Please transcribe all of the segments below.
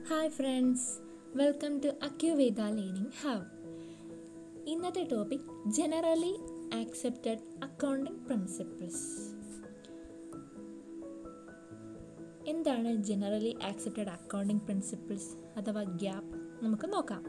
Hi friends welcome to Acuveda learning hub ഇന്നത്തെ topic generally accepted accounting principles എന്താണ് generally accepted accounting principles അഥവാ GAAP നമുക്ക് നോക്കാം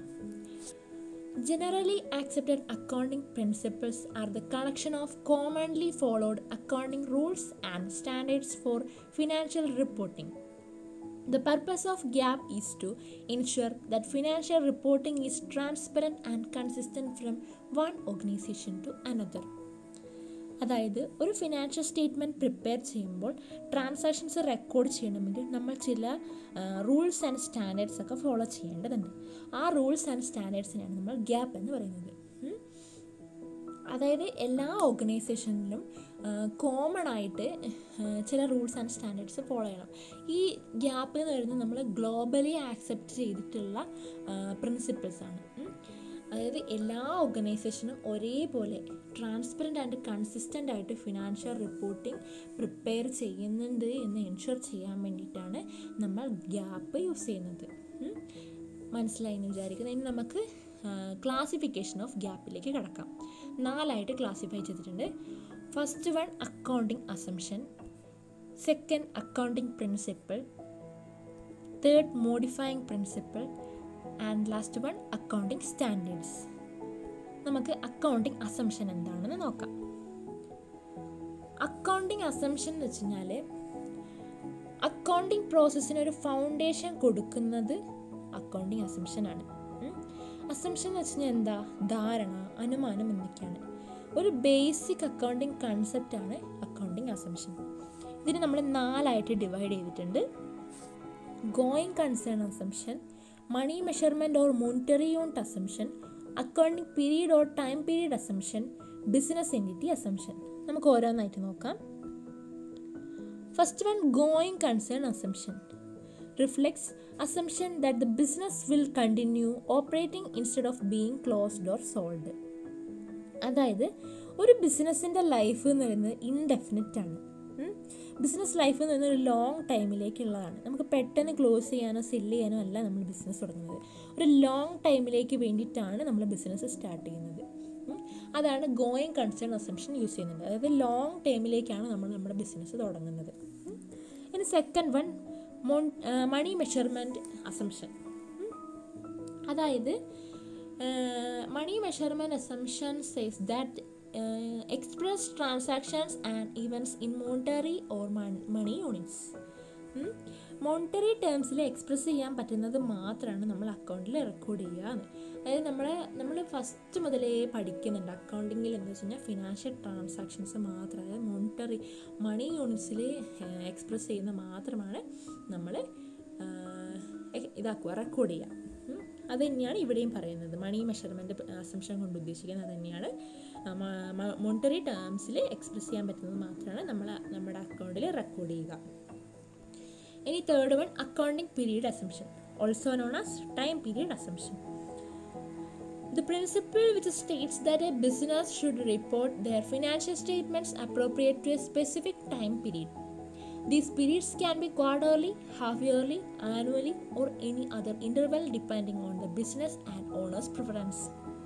Generally accepted accounting principles are the collection of commonly followed accounting rules and standards for financial reporting. The purpose of GAP is to ensure that financial reporting is transparent and consistent from one organization to another. അതായത് ഒരു financial statement prepare ചെയ്യുമ്പോൾ transactions record ചെയ്യണമെങ്കിൽ നമ്മൾ ചില rules and standards ഒക്കെ follow ചെയ്യേണ്ടതുണ്ട് ആ rules and സ്റ്റാൻഡേർഡ്സിനാണ് നമ്മൾ ഗ്യാപ്പ് എന്ന് പറയുന്നത് ഉം. അതായത് എല്ലാ ഓർഗനൈസേഷനിലും കോമൺ ആയിട്ട് ആ, ചില റൂൾസ് ആൻഡ് സ്റ്റാൻഡേർഡ്സ് ഫോളോ ചെയ്യണം ഈ ഗ്യാപ്പ് എന്ന് പറയുന്നത് നമ്മൾ ഗ്ലോബലി ആക്സെപ്റ്റ് ചെയ്തിട്ടുള്ള പ്രിൻസിപ്പിൾസ് ആണ് ഉം. അതായത് എല്ലാ ഓർഗനൈസേഷനും ഒരേപോലെ ട്രാൻസ്പെറൻറ്റ് ആൻഡ് കൺസിസ്റ്റൻ്റ് ആയിട്ട് ഫിനാൻഷ്യൽ റിപ്പോർട്ടിംഗ് പ്രിപ്പയർ ചെയ്യുന്നുണ്ട് എന്ന് എൻഷുർ ചെയ്യാൻ വേണ്ടിയിട്ടാണ് നമ്മൾ ഗ്യാപ്പ് യൂസ് ചെയ്യുന്നത് ഉം. മനസ്സിലായി എന്ന് വിചാരിക്കുന്നത് ഇനി നമുക്ക് ക്ലാസിഫിക്കേഷൻ ഓഫ് ഗ്യാപ്പിലേക്ക് കിടക്കാം നാലായിട്ട് ക്ലാസിഫൈ ചെയ്തിട്ടുണ്ട് first one accounting assumption second accounting principle third modifying principle and last one accounting standards നമുക്ക് അക്കൗണ്ടിങ് അസംഷൻ എന്താണെന്ന് നോക്കാം അക്കൗണ്ടിങ് അസംഷൻ എന്ന് വെച്ച് കഴിഞ്ഞാൽ അക്കൗണ്ടിങ് പ്രോസസ്സിന് ഒരു ഫൗണ്ടേഷൻ കൊടുക്കുന്നത് അക്കൗണ്ടിങ് അസംഷനാണ് അസംഷൻ എന്ന് വെച്ച് കഴിഞ്ഞാൽ എന്താ ധാരണ അനുമാനം എന്നൊക്കെയാണ് ഒരു ബേസിക് അക്കൗണ്ടിങ് കൺസെപ്റ്റാണ് അക്കൗണ്ടിങ് അസംഷൻ ഇതിന് നമ്മൾ നാലായിട്ട് ഡിവൈഡ് ചെയ്തിട്ടുണ്ട് going concern assumption money measurement or monetary unit assumption accounting period or time period assumption business entity assumption നമുക്ക് ഓരോന്നായിട്ട് നോക്കാം first one going concern assumption reflects assumption that the business will continue operating instead of being closed or sold അതായത് ഒരു ബിസിനസ്സിൻ്റെ life എന്ന് പറയുന്നത് indefinite ആണ് business life എന്ന് പറയുന്നത് ഒരു ലോങ് ടൈമിലേക്കുള്ളതാണ് നമുക്ക് പെട്ടെന്ന് ക്ലോസ് ചെയ്യാനോ സെല്ല് ചെയ്യാനോ അല്ല നമ്മൾ ബിസിനസ് തുടങ്ങുന്നത് ഒരു ലോങ് ടൈമിലേക്ക് വേണ്ടിയിട്ടാണ് നമ്മൾ ബിസിനസ് സ്റ്റാർട്ട് ചെയ്യുന്നത് ഉം. അതാണ് ഗോയിങ് കൺസേൺ അസംഷൻ യൂസ് ചെയ്യുന്നത് അതായത് ലോങ് ടൈമിലേക്കാണ് നമ്മൾ നമ്മുടെ ബിസിനസ് തുടങ്ങുന്നത് ഉം. ഇനി second one mon money measurement assumption അതായത് money measurement assumption says that express transactions and events in monetary or money units monetary ടേംസിൽ എക്സ്പ്രസ് ചെയ്യാൻ പറ്റുന്നത് മാത്രമാണ് നമ്മൾ അക്കൗണ്ടിൽ റെക്കോർഡ് ചെയ്യുക എന്ന് അതായത് നമ്മൾ നമ്മൾ ഫസ്റ്റ് മുതലേ പഠിക്കുന്നുണ്ട് അക്കൗണ്ടിങ്ങിൽ എന്താ വെച്ച് കഴിഞ്ഞാൽ ഫിനാൻഷ്യൽ ട്രാൻസാക്ഷൻസ് മാത്രം അതായത് മോണിറ്ററി മണി യൂണിറ്റ്സിൽ എക്സ്പ്രസ് ചെയ്യുന്ന മാത്രമാണ് നമ്മൾ ഇതാക്കുക റെക്കോർഡ് ചെയ്യുക ഉം. അത് തന്നെയാണ് ഇവിടെയും പറയുന്നത് മണി മെഷർമെൻറ്റ് അസംഷൻ കൊണ്ട് ഉദ്ദേശിക്കുന്നത് അത് തന്നെയാണ് മോണിറ്ററി ടേംസിൽ എക്സ്പ്രസ് ചെയ്യാൻ പറ്റുന്നത് മാത്രമാണ് നമ്മൾ നമ്മുടെ അക്കൗണ്ടിൽ റെക്കോർഡ് ചെയ്യുക ഇനി third one accounting period assumption also known as time period assumption The principle which states that a business should report their financial statements appropriate to a specific time period. These periods can be quarterly, half yearly, annually, or any other interval depending on the business and owner's preference.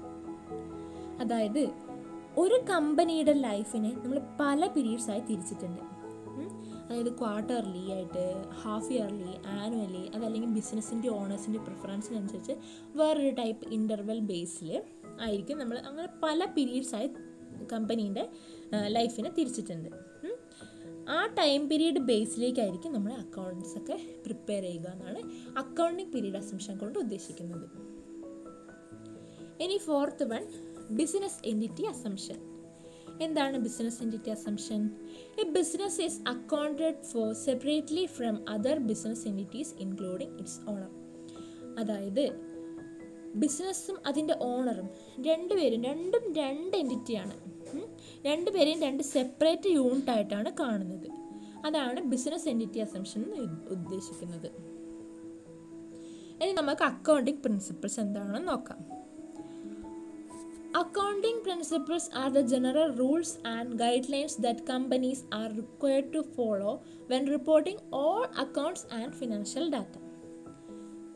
അതായത് ഒരു കമ്പനിയുടെ ലൈഫിനെ നമ്മൾ പല periods ആയി തിരിച്ചിട്ടുണ്ട് ഉം. അതായത് ക്വാർട്ടർലി ആയിട്ട് ഹാഫ് ഇയർലി ആനുവലി അതല്ലെങ്കിൽ ബിസിനസ്സിൻ്റെ ഓണേഴ്സിൻ്റെ പ്രിഫറൻസിനനുസരിച്ച് വേറൊരു ടൈപ്പ് ഇൻ്റർവെൽ ബേസിൽ ആയിരിക്കും നമ്മൾ അങ്ങനെ പല പീരീഡ്സ് ആയി കമ്പനീൻ്റെ ലൈഫിനെ തിരിച്ചിട്ടുണ്ട് ഉം. ആ ടൈം പീരീഡ് ബേസിലേക്കായിരിക്കും നമ്മൾ അക്കൗണ്ട്സ് ഒക്കെ പ്രിപ്പയർ ചെയ്യുക എന്നാണ് അക്കൗണ്ടിങ് പീരീഡ് അസംഷൻ കൊണ്ട് ഉദ്ദേശിക്കുന്നത് ഇനി fourth one business entity assumption എന്താണ് business entity assumption a business is accounted for separately from other business entities including its owner അതായത് ബിസിനസ്സും അതിൻ്റെ ഓണറും രണ്ടുപേരും രണ്ടും രണ്ട് എൻറ്റിറ്റിയാണ് രണ്ടുപേരെയും രണ്ട് സെപ്പറേറ്റ് യൂണിറ്റ് ആയിട്ടാണ് കാണുന്നത് അതാണ് ബിസിനസ് എൻറ്റിറ്റി അസംഷൻ എന്ന് ഉദ്ദേശിക്കുന്നത് ഇനി നമുക്ക് അക്കൗണ്ടിങ് പ്രിൻസിപ്പിൾസ് എന്താണെന്ന് നോക്കാം Accounting principles are the general rules and guidelines that companies are required to follow when reporting all accounts and financial data.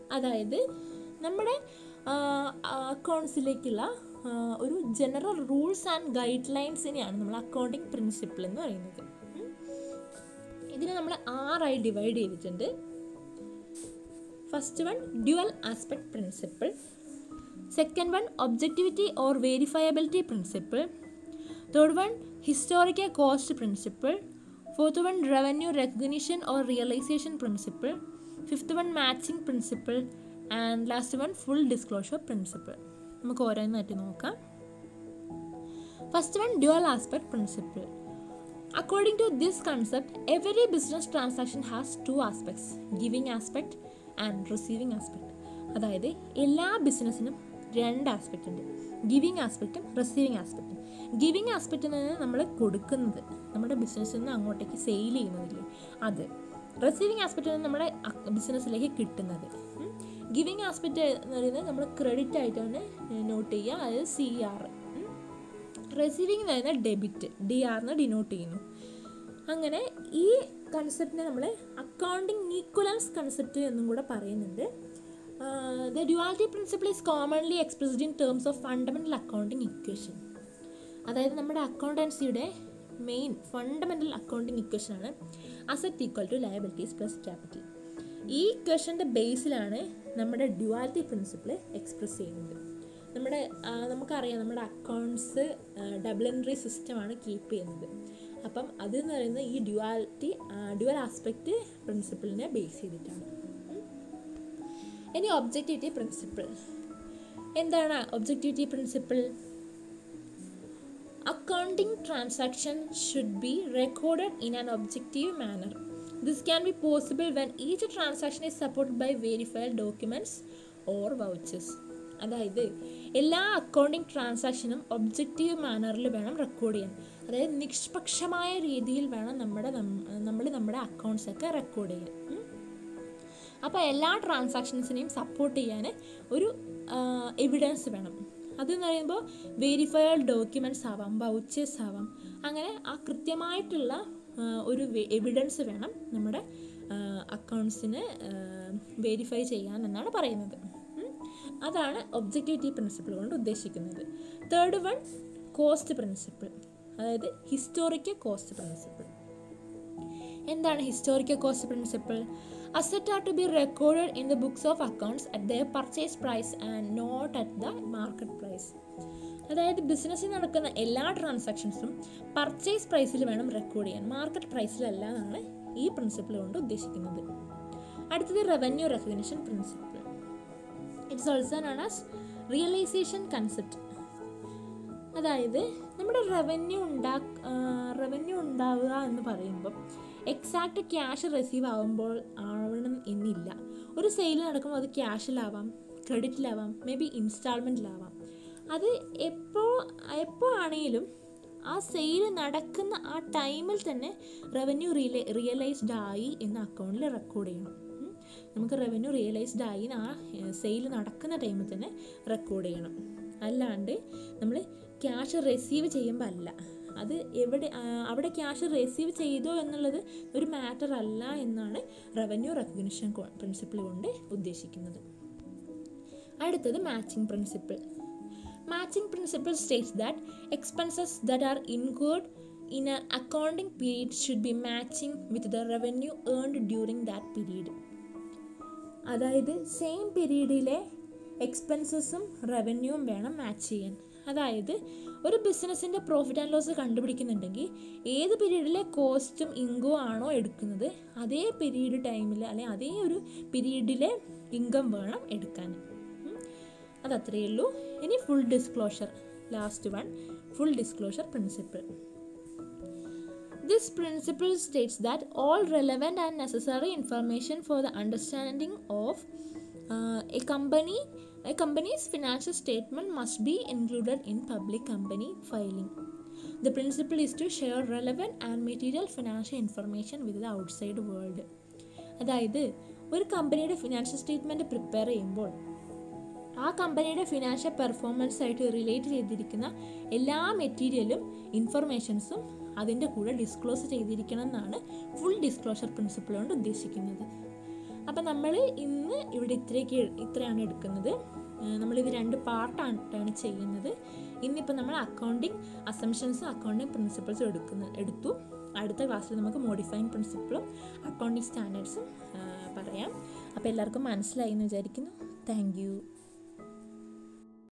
അതായത് നമ്മുടെ അക്കൗണ്ട്സിലേക്കുള്ള ഒരു ജനറൽ റൂൾസ് ആൻഡ് ഗൈഡ് ലൈൻസിനെയാണ് നമ്മൾ അക്കൗണ്ടിങ് പ്രിൻസിപ്പിൾ എന്ന് പറയുന്നത് ഉം. ഇതിനെ നമ്മൾ ആറായി ഡിവൈഡ് ചെയ്തിട്ടുണ്ട് first one dual aspect principle second one objectivity or verifiability principle third one historical cost principle fourth one revenue recognition or realisation principle fifth one matching principle and last one full disclosure principle നമുക്ക് ഓരോന്നായിട്ട് നോക്കാം first one dual aspect principle According to this concept, every business transaction has two aspects giving aspect and receiving aspect. അതായത് എല്ലാ ബിസിനസ്സിനും രണ്ട് aspect ഉണ്ട് giving ആസ്പെക്റ്റും receiving ആസ്പെക്റ്റും giving aspect എന്ന് പറഞ്ഞാൽ നമ്മൾ കൊടുക്കുന്നത് നമ്മുടെ ബിസിനസ്സിൽ നിന്ന് അങ്ങോട്ടേക്ക് സെയിൽ ചെയ്യുന്നതില്ലേ അത് റിസീവിങ് ആസ്പെക്റ്റ് എന്ന് നമ്മുടെ ബിസിനസ്സിലേക്ക് കിട്ടുന്നത് ഗിവിങ് ആസ്പെക്റ്റ് എന്ന് പറയുന്നത് നമ്മൾ ക്രെഡിറ്റ് ആയിട്ടാണ് നോട്ട് ചെയ്യുക അതായത് സി ആർ റിസീവിംഗ് എന്ന് പറയുന്നത് ഡെബിറ്റ് ഡി ആർന്ന് ഡിനോട്ട് ചെയ്യുന്നു അങ്ങനെ ഈ കൺസെപ്റ്റിനെ നമ്മൾ അക്കൗണ്ടിങ് ഈക്വലൻസ് കൺസെപ്റ്റ് എന്നും കൂടെ പറയുന്നുണ്ട് the duality principle is commonly expressed in terms of fundamental accounting equation അതായത് നമ്മുടെ അക്കൗണ്ടൻസിയുടെ മെയിൻ ഫണ്ടമെൻ്റൽ അക്കൗണ്ടിങ് ഇക്വേഷനാണ് asset equal to liabilities plus capital ഈ ഇക്വേഷൻ്റെ ബേസിലാണ് നമ്മുടെ ഡ്യുവാലിറ്റി പ്രിൻസിപ്പിൾ എക്സ്പ്രസ് ചെയ്യുന്നത് നമ്മുടെ ആ, നമുക്കറിയാം നമ്മുടെ അക്കൗണ്ട്സ് ഡബിൾ എൻട്രി സിസ്റ്റമാണ് കീപ്പ് ചെയ്യുന്നത് അപ്പം അതെന്ന് പറയുന്നത് ഈ ഡ്യുവാലിറ്റി ഡ്യുവൽ ആസ്പെക്റ്റ് പ്രിൻസിപ്പിളിനെ ബേസ് ചെയ്തിട്ടാണ് ഉം. ഇനി ഒബ്ജക്റ്റിവിറ്റി പ്രിൻസിപ്പിൾ എന്താണ് objectivity principle Accounting transaction should be recorded in an objective manner. This can be possible when each transaction is supported by verified documents or vouchers. അതായത് എല്ലാ accounting ട്രാൻസാക്ഷനും objective മാനറിൽ വേണം record ചെയ്യാൻ അതായത് നിഷ്പക്ഷമായ രീതിയിൽ വേണം നമ്മുടെ നമ്മൾ നമ്മുടെ അക്കൗണ്ട്സ് ഒക്കെ റെക്കോർഡ് ചെയ്യാൻ ഉം. അപ്പോൾ എല്ലാ ട്രാൻസാക്ഷൻസിനെയും സപ്പോർട്ട് ചെയ്യാൻ ഒരു എവിഡൻസ് വേണം അതെന്ന് പറയുമ്പോൾ വെരിഫൈഡ് ഡോക്യുമെൻറ്റ്സ് ആവാം വൗച്ചേഴ്സ് ആവാം അങ്ങനെ ആ കൃത്യമായിട്ടുള്ള ആ, ഒരു എവിഡൻസ് വേണം നമ്മുടെ അക്കൗണ്ട്സിന് വെരിഫൈ ചെയ്യാൻ എന്നാണ് പറയുന്നത് ഉം. അതാണ് ഒബ്ജക്റ്റിവിറ്റി പ്രിൻസിപ്പിൾ കൊണ്ട് ഉദ്ദേശിക്കുന്നത് തേർഡ് വൺ കോസ്റ്റ് പ്രിൻസിപ്പിൾ അതായത് ഹിസ്റ്റോറിക്കൽ കോസ്റ്റ് പ്രിൻസിപ്പിൾ എന്താണ് historical cost principle asset are to be recorded in the books of accounts at the purchase price and not at the market price അതായത് ബിസിനസ്സിൽ നടക്കുന്ന എല്ലാ ട്രാൻസാക്ഷൻസും purchase പ്രൈസിൽ വേണം record ചെയ്യാൻ market പ്രൈസിലല്ല എന്നാണ് ഈ പ്രിൻസിപ്പിൾ കൊണ്ട് ഉദ്ദേശിക്കുന്നത് അടുത്തത് revenue recognition principle it's also known as realisation concept അതായത് നമ്മുടെ റവന്യൂ ഉണ്ടാ റവന്യൂ ഉണ്ടാവുക എന്ന് പറയുമ്പോൾ എക്സാക്റ്റ് ക്യാഷ് റിസീവ് ആവുമ്പോൾ ആവണം എന്നില്ല ഒരു സെയിൽ നടക്കുമ്പോൾ അത് ക്യാഷിലാവാം ക്രെഡിറ്റിലാവാം മേ ബി ഇൻസ്റ്റാൾമെൻറ്റിലാവാം അത് എപ്പോൾ എപ്പോൾ ആണെങ്കിലും ആ സെയിൽ നടക്കുന്ന ആ ടൈമിൽ തന്നെ റവന്യൂ റിയലൈ റിയലൈസ്ഡ് ആയി എന്ന് അക്കൗണ്ടിൽ റെക്കോർഡ് ചെയ്യണം ഉം. നമുക്ക് റവന്യൂ റിയലൈസ്ഡ് ആയി എന്ന് ആ സെയിൽ നടക്കുന്ന ടൈമിൽ തന്നെ റെക്കോർഡ് ചെയ്യണം അല്ലാണ്ട് നമ്മൾ ക്യാഷ് റിസീവ് ചെയ്യുമ്പോൾ അല്ല അത് എവിടെ ആ, അവിടെ ക്യാഷ് റിസീവ് ചെയ്തോ എന്നുള്ളത് ഒരു മാറ്റർ അല്ല എന്നാണ് റവന്യൂ റെക്കഗ്നിഷൻ പ്രിൻസിപ്പിൾ കൊണ്ട് ഉദ്ദേശിക്കുന്നത് അടുത്തത് matching principle matching principle states that expenses that are incurred in a accounting period should be matching with the revenue earned during that period അതായത് സെയിം പീരീഡിലെ എക്സ്പെൻസസും റവന്യൂവും വേണം മാച്ച് ചെയ്യാൻ അതായത് ഒരു ബിസിനസ്സിൻ്റെ പ്രോഫിറ്റ് ആൻഡ് ലോസ് കണ്ടുപിടിക്കുന്നുണ്ടെങ്കിൽ ഏത് പീരീഡിലെ കോസ്റ്റും ഇൻകോ ആണോ എടുക്കുന്നത് അതേ പീരീഡ് ടൈമിൽ അല്ലെങ്കിൽ അതേ ഒരു പീരീഡിലെ ഇൻകം വേണം എടുക്കാൻ ഉം. അതത്രയേ ഉള്ളൂ ഇനി full disclosure last one full disclosure principle This principle states that all relevant and necessary information for the understanding of uh, a company a company's financial statement must be included in public company filing. The principle is to share relevant and material financial information with the outside world. അതായത് ഒരു കമ്പനിയുടെ financial statement prepare ചെയ്യുമ്പോൾ ആ കമ്പനിയുടെ financial performance ആയിട്ട് relate ചെയ്തിരിക്കുന്ന എല്ലാ മെറ്റീരിയലും ഇൻഫർമേഷൻസും അതിൻ്റെ കൂടെ ഡിസ്ക്ലോസ് ചെയ്തിരിക്കണം എന്നാണ് ഫുൾ ഡിസ്ക്ലോഷർ പ്രിൻസിപ്പിൾ കൊണ്ട് ഉദ്ദേശിക്കുന്നത് അപ്പം നമ്മൾ ഇന്ന് ഇവിടെ ഇത്രയൊക്കെ ഇത്രയാണ് എടുക്കുന്നത് ഏഹ് നമ്മളിത് രണ്ട് പാർട്ടായിട്ടാണ് ചെയ്യുന്നത് ഇന്നിപ്പോൾ നമ്മൾ അക്കൗണ്ടിങ് അസംഷൻസും അക്കൗണ്ടിങ് പ്രിൻസിപ്പിൾസും എടുക്കുന്ന എടുത്തു അടുത്ത ക്ലാസ്സിൽ നമുക്ക് മോഡിഫൈങ് പ്രിൻസിപ്പിളും അക്കൗണ്ടിങ് സ്റ്റാൻഡേർഡ്സും പറയാം അപ്പോൾ എല്ലാവർക്കും മനസ്സിലായി എന്ന് വിചാരിക്കുന്നു താങ്ക് യു